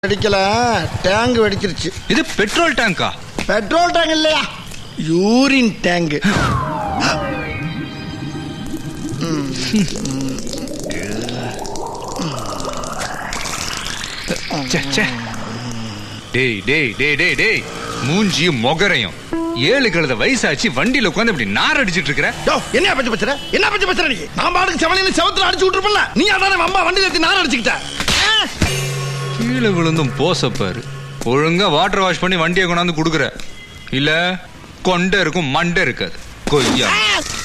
வெடிக்கல tank வெடிச்சிருச்சு இது petrol டேங்கா பெட்ரோல் டேங்க் இல்லையா யூரின் டேங்க் ச்சே, ச்சே. டேய் டேய் டேய் டேய் டேய் மூஞ்சி மொகரையும் ஏழு கழுத வயசாச்சு வண்டியில உட்காந்து இப்படி நார் அடிச்சிட்டு இருக்கிற யோ என்ன பத்தி பேசுற என்ன பத்தி பேசுற நீ நான் பாட்டுக்கு செவனையில செவத்துல அடிச்சு விட்டுருப்பல நீ அதானே அம்மா வண்டியில ஏத்தி நான் அடிச்சுக்கிட்ட ஆ? கீழே விழுந்தும் போசப்பாரு ஒழுங்கா வாட்டர் வாஷ் பண்ணி வண்டியை கொண்டாந்து கொடுக்குற இல்ல கொண்டை இருக்கும் மண்டை இருக்காது கொய்யா ஆ!